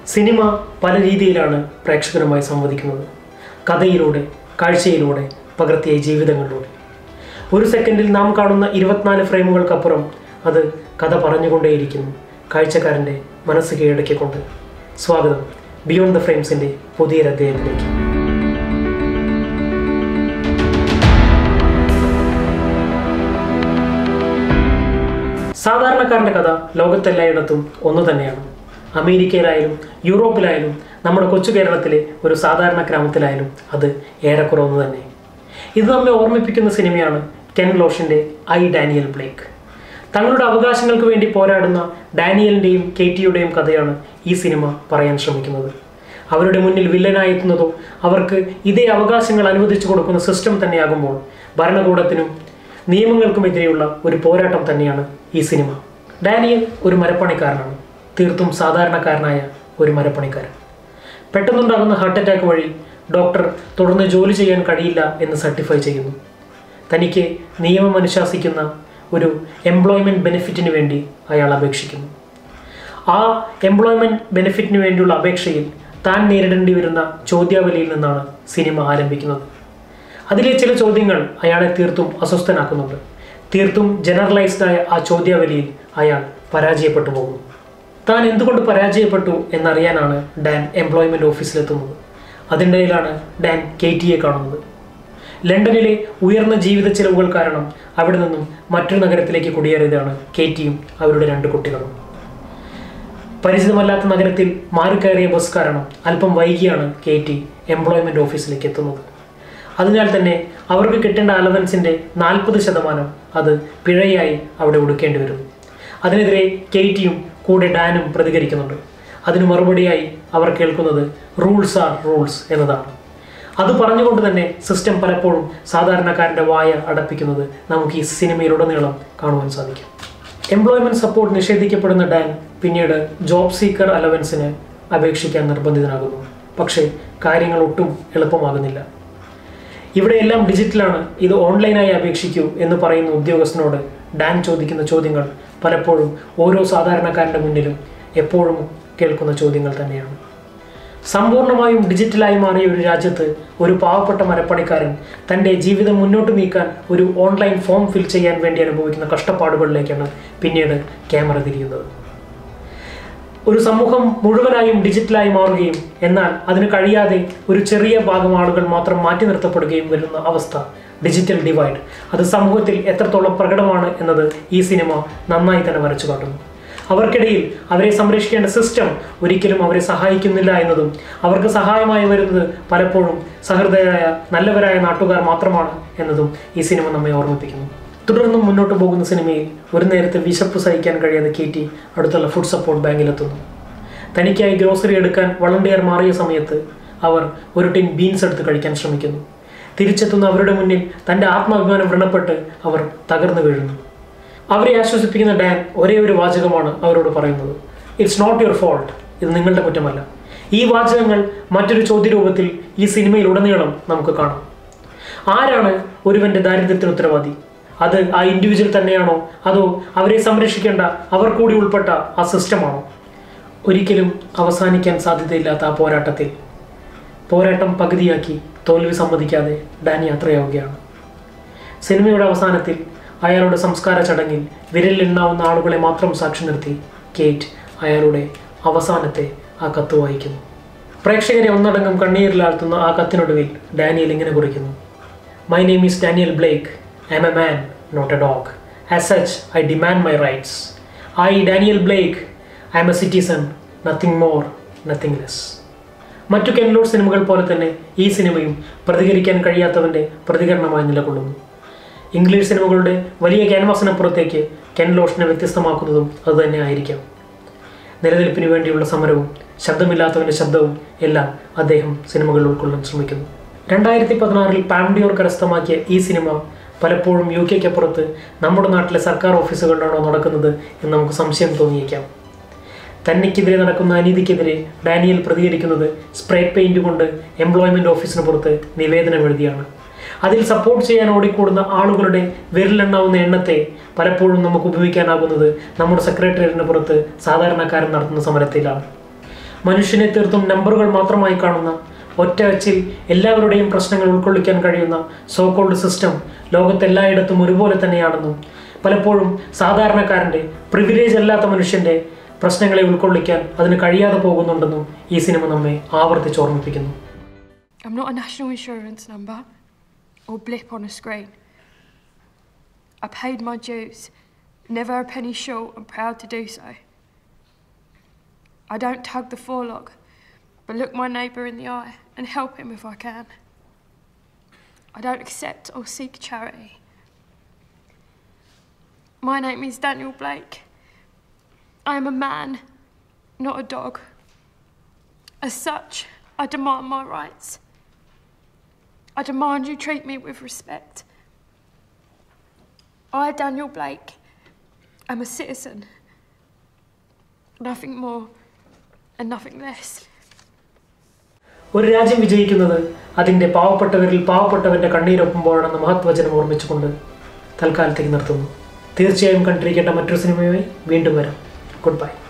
Cinema പല രീതിയിലാണ് പ്രേക്ഷകരുമായി സംവദിക്കുന്നത് കഥയിലൂടെ കാഴ്ചയിലൂടെ പകർത്തിയ ജീവിതങ്ങളിലൂടെ ഒരു സെക്കൻഡിൽ നാം കാണുന്ന ഇരുപത്തിനാല് ഫ്രെയിമുകൾക്കപ്പുറം അത് കഥ പറഞ്ഞുകൊണ്ടേയിരിക്കുന്നു കാഴ്ചക്കാരൻ്റെ മനസ്സ് കീഴടക്കിക്കൊണ്ട് സ്വാഗതം ബിയോണ്ട് ദ ഫ്രെയിംസിൻ്റെ പുതിയൊരധ്യായത്തിലേക്ക് സാധാരണക്കാരൻ്റെ കഥ ലോകത്തെല്ലായിടത്തും ഒന്നു തന്നെയാണ് അമേരിക്കയിലായാലും യൂറോപ്പിലായാലും നമ്മുടെ കൊച്ചു കേരളത്തിലെ ഒരു സാധാരണ ഗ്രാമത്തിലായാലും അത് ഏറെക്കുറെ ഒന്ന് തന്നെ ഇത് നമ്മെ ഓർമ്മിപ്പിക്കുന്ന സിനിമയാണ് കെൻ ലോഷിൻ്റെ ഐ ഡാനിയൽ ബ്ലേക്ക് തങ്ങളുടെ അവകാശങ്ങൾക്ക് വേണ്ടി പോരാടുന്ന ഡാനിയലിൻ്റെയും കേറ്റിയുടെയും കഥയാണ് ഈ സിനിമ പറയാൻ ശ്രമിക്കുന്നത് അവരുടെ മുന്നിൽ വില്ലനായി എത്തുന്നതോ അവർക്ക് ഇതേ അവകാശങ്ങൾ അനുവദിച്ചു കൊടുക്കുന്ന സിസ്റ്റം തന്നെയാകുമ്പോൾ ഭരണകൂടത്തിനും നിയമങ്ങൾക്കുമെതിരെയുള്ള ഒരു പോരാട്ടം തന്നെയാണ് ഈ സിനിമ ഡാനിയൽ ഒരു മരപ്പണിക്കാരനാണ് തീർത്തും സാധാരണക്കാരനായ ഒരു മരപ്പണിക്കാരൻ പെട്ടെന്നുണ്ടാകുന്ന ഹാർട്ട് അറ്റാക്ക് വഴി ഡോക്ടർ തുടർന്ന് ജോലി ചെയ്യാൻ കഴിയില്ല എന്ന് സർട്ടിഫൈ ചെയ്യുന്നു തനിക്ക് നിയമം അനുശാസിക്കുന്ന ഒരു എംപ്ലോയ്മെൻറ്റ് ബെനിഫിറ്റിന് വേണ്ടി അയാൾ അപേക്ഷിക്കുന്നു ആ എംപ്ലോയ്മെൻറ്റ് ബെനിഫിറ്റിന് വേണ്ടിയുള്ള അപേക്ഷയിൽ താൻ നേരിടേണ്ടി വരുന്ന ചോദ്യാവലിയിൽ നിന്നാണ് സിനിമ ആരംഭിക്കുന്നത് അതിലെ ചില ചോദ്യങ്ങൾ അയാളെ തീർത്തും അസ്വസ്ഥനാക്കുന്നുണ്ട് തീർത്തും ജനറലൈസ്ഡ് ആയ ആ ചോദ്യാവലിയിൽ അയാൾ പരാജയപ്പെട്ടു പോകുന്നു താൻ എന്തുകൊണ്ട് പരാജയപ്പെട്ടു എന്നറിയാനാണ് ഡാൻ എംപ്ലോയ്മെൻറ്റ് ഓഫീസിലെത്തുന്നത് അതിനിടയിലാണ് ഡാൻ കെയ്റ്റിയെ കാണുന്നത് ലണ്ടനിലെ ഉയർന്ന ജീവിത ചെലവുകൾ കാരണം അവിടെ നിന്നും മറ്റൊരു നഗരത്തിലേക്ക് കുടിയേറിയതാണ് കേറ്റിയും അവരുടെ രണ്ട് കുട്ടികളും പരിചിതമല്ലാത്ത നഗരത്തിൽ മാറിക്കയറിയ ബസ് കാരണം അല്പം വൈകിയാണ് കേറ്റി എംപ്ലോയ്മെൻറ്റ് ഓഫീസിലേക്ക് എത്തുന്നത് അതിനാൽ തന്നെ അവർക്ക് കിട്ടേണ്ട അലവൻസിൻ്റെ നാൽപ്പത് ശതമാനം അത് പിഴയായി അവിടെ ഒടുക്കേണ്ടി വരും അതിനെതിരെ കേറ്റിയും കൂടെ ഡാനും പ്രതികരിക്കുന്നുണ്ട് അതിന് മറുപടിയായി അവർ കേൾക്കുന്നത് റൂൾസ് ആർ റൂൾസ് എന്നതാണ് അത് പറഞ്ഞുകൊണ്ട് തന്നെ സിസ്റ്റം പലപ്പോഴും സാധാരണക്കാരൻ്റെ വായ അടപ്പിക്കുന്നത് നമുക്ക് ഈ സിനിമയിലുടനീളം കാണുവാൻ സാധിക്കും എംപ്ലോയ്മെൻറ്റ് സപ്പോർട്ട് നിഷേധിക്കപ്പെടുന്ന ഡാൻ പിന്നീട് ജോബ് സീക്കർ അലവൻസിന് അപേക്ഷിക്കാൻ നിർബന്ധിതനാകുന്നു പക്ഷേ കാര്യങ്ങൾ ഒട്ടും എളുപ്പമാകുന്നില്ല ഇവിടെയെല്ലാം ഡിജിറ്റലാണ് ഇത് ഓൺലൈനായി അപേക്ഷിക്കൂ എന്ന് പറയുന്ന ഉദ്യോഗസ്ഥനോട് ഡാൻ ചോദിക്കുന്ന ചോദ്യങ്ങൾ പലപ്പോഴും ഓരോ സാധാരണക്കാരൻ്റെ മുന്നിലും എപ്പോഴും കേൾക്കുന്ന ചോദ്യങ്ങൾ തന്നെയാണ് സമ്പൂർണ്ണമായും ഡിജിറ്റലായി മാറിയ ഒരു രാജ്യത്ത് ഒരു പാവപ്പെട്ട മരപ്പണിക്കാരൻ തൻ്റെ ജീവിതം മുന്നോട്ട് നീക്കാൻ ഒരു ഓൺലൈൻ ഫോം ഫിൽ ചെയ്യാൻ വേണ്ടി അനുഭവിക്കുന്ന കഷ്ടപ്പാടുകളിലേക്കാണ് പിന്നീട് ക്യാമറ തിരിയുന്നത് ഒരു സമൂഹം മുഴുവനായും ഡിജിറ്റലായി മാറുകയും എന്നാൽ അതിന് കഴിയാതെ ഒരു ചെറിയ ഭാഗം ആളുകൾ മാത്രം മാറ്റി നിർത്തപ്പെടുകയും വരുന്ന അവസ്ഥ ഡിജിറ്റൽ ഡിവൈഡ് അത് സമൂഹത്തിൽ എത്രത്തോളം പ്രകടമാണ് എന്നത് ഈ സിനിമ നന്നായി തന്നെ വരച്ചു കാട്ടുന്നു അവർക്കിടയിൽ അവരെ സംരക്ഷിക്കേണ്ട സിസ്റ്റം ഒരിക്കലും അവരെ സഹായിക്കുന്നില്ല എന്നതും അവർക്ക് സഹായമായി വരുന്നത് പലപ്പോഴും സഹൃദയരായ നല്ലവരായ നാട്ടുകാർ മാത്രമാണ് എന്നതും ഈ സിനിമ നമ്മെ ഓർമ്മിപ്പിക്കുന്നു തുടർന്നും മുന്നോട്ട് പോകുന്ന സിനിമയിൽ ഒരു നേരത്തെ വിശപ്പ് സഹിക്കാൻ കഴിയാതെ കയറ്റി അടുത്തുള്ള ഫുഡ് സപ്പോർട്ട് ബാങ്കിലെത്തുന്നു തനിക്കായി ഗ്രോസറി എടുക്കാൻ വളണ്ടിയർ മാറിയ സമയത്ത് അവർ ഒരു ടിൻ ബീൻസ് എടുത്ത് കഴിക്കാൻ ശ്രമിക്കുന്നു തിരിച്ചെത്തുന്ന അവരുടെ മുന്നിൽ തൻ്റെ ആത്മാഭിമാനം വ്രണപ്പെട്ട് അവർ തകർന്നു വീഴുന്നു അവരെ ആശ്വസിപ്പിക്കുന്ന ഡാൻ ഒരേ ഒരു വാചകമാണ് അവരോട് പറയുന്നത് ഇറ്റ്സ് നോട്ട് യുവർ ഫോൾട്ട് ഇത് നിങ്ങളുടെ കുറ്റമല്ല ഈ വാചകങ്ങൾ മറ്റൊരു ചോദ്യരൂപത്തിൽ ഈ സിനിമയിൽ ഉടനീളം നമുക്ക് കാണാം ആരാണ് ഒരുവന്റെ ദാരിദ്ര്യത്തിന് ഉത്തരവാദി അത് ആ ഇൻഡിവിജ്വൽ തന്നെയാണോ അതോ അവരെ സംരക്ഷിക്കേണ്ട അവർ കൂടി ഉൾപ്പെട്ട ആ സിസ്റ്റമാണോ ഒരിക്കലും അവസാനിക്കാൻ സാധ്യതയില്ലാത്ത ആ പോരാട്ടത്തിൽ പോരാട്ടം പകുതിയാക്കി തോൽവി സമ്മതിക്കാതെ ഡാൻ യാത്രയാവുകയാണ് സിനിമയുടെ അവസാനത്തിൽ അയാളുടെ സംസ്കാര ചടങ്ങിൽ വിരലിലെണ്ണാവുന്ന ആളുകളെ മാത്രം സാക്ഷി നിർത്തി കേറ്റ് അയാളുടെ അവസാനത്തെ ആ കത്ത് വായിക്കുന്നു പ്രേക്ഷകരെ ഒന്നടങ്കം കണ്ണീരിലാഴ്ത്തുന്ന ആ കത്തിനൊടുവിൽ ഡാനിയൽ ഇങ്ങനെ കുറിക്കുന്നു my name is Daniel Blake I am a man not a dog as such I demand my rights I Daniel Blake I am a citizen nothing more nothing less മറ്റു കെൻലോഡ് സിനിമകൾ പോലെ തന്നെ ഈ സിനിമയും പ്രതികരിക്കാൻ കഴിയാത്തവൻ്റെ പ്രതികരണമായി നിലകൊള്ളുന്നു ഇംഗ്ലീഷ് സിനിമകളുടെ വലിയ ക്യാൻവാസിനപ്പുറത്തേക്ക് കെൻ ലോഷനെ വ്യത്യസ്തമാക്കുന്നതും അതുതന്നെ ആയിരിക്കാം നിലനിൽപ്പിന് വേണ്ടിയുള്ള സമരവും ശബ്ദമില്ലാത്തവൻ്റെ ശബ്ദവും എല്ലാം അദ്ദേഹം സിനിമകളിൽ ഉൾക്കൊള്ളാൻ ശ്രമിക്കുന്നു രണ്ടായിരത്തി പതിനാറിൽ പാംഡിയോർ കരസ്ഥമാക്കിയ ഈ സിനിമ പലപ്പോഴും യു കെക്കപ്പുറത്ത് നമ്മുടെ നാട്ടിലെ സർക്കാർ ഓഫീസുകളിലാണോ നടക്കുന്നത് എന്ന് നമുക്ക് സംശയം തോന്നിയേക്കാം തനിക്കെതിരെ നടക്കുന്ന അനീതിക്കെതിരെ ഡാനിയൽ പ്രതികരിക്കുന്നത് സ്പ്രേ പെയിന്റ് കൊണ്ട് എംപ്ലോയ്മെന്റ് ഓഫീസിന് പുറത്ത് നിവേദനം എഴുതിയാണ് അതിൽ സപ്പോർട്ട് ചെയ്യാൻ ഓടിക്കൂടുന്ന ആളുകളുടെ വിരലെണ്ണാവുന്ന എണ്ണത്തെ പലപ്പോഴും നമുക്ക് ഉപയോഗിക്കാനാകുന്നത് നമ്മുടെ സെക്രട്ടേറിയറ്റിന് പുറത്ത് സാധാരണക്കാരൻ നടത്തുന്ന സമരത്തിലാണ് മനുഷ്യനെ തീർത്തും നമ്പറുകൾ മാത്രമായി കാണുന്ന ഒറ്റ അച്ചിൽ എല്ലാവരുടെയും പ്രശ്നങ്ങൾ ഉൾക്കൊള്ളിക്കാൻ കഴിയുന്ന സോക്കോൾഡ് സിസ്റ്റം ലോകത്തെല്ലായിടത്തും ഒരുപോലെ തന്നെയാണെന്നും പലപ്പോഴും സാധാരണക്കാരൻ്റെ പ്രിവിലേജ് അല്ലാത്ത മനുഷ്യൻ്റെ പ്രശ്നങ്ങളെ ഉൾക്കൊള്ളിക്കാൻ അതിന് കഴിയാതെ പോകുന്നുണ്ടെന്നും ഈ സിനിമ നമ്മെ ആവർത്തിച്ച് ഓർമ്മിപ്പിക്കുന്നു I'm not a national insurance number or blip on a screen. I paid my dues, never a penny short and proud to do so. I don't tug the forelock, but look my neighbour in the eye and help him if I can. I don't accept or seek charity. My name is Daniel Blake. I am a man, not a dog. As such, I demand my rights. I demand you treat me with respect. I, Daniel Blake, am a citizen. Nothing more and nothing less. ഒരു രാജ്യം വിജയിക്കുന്നത് അതിൻ്റെ പാവപ്പെട്ടവരിൽ പാവപ്പെട്ടവൻ്റെ കണ്ണീരൊപ്പുമ്പോഴാണെന്ന് മഹത്വചനം ഓർമ്മിച്ചുകൊണ്ട് തൽക്കാലത്തേക്ക് നിർത്തുന്നു തീർച്ചയായും കണ്ടിരിക്കേണ്ട മറ്റൊരു സിനിമയുമായി വീണ്ടും വരാം ഗുഡ് ബൈ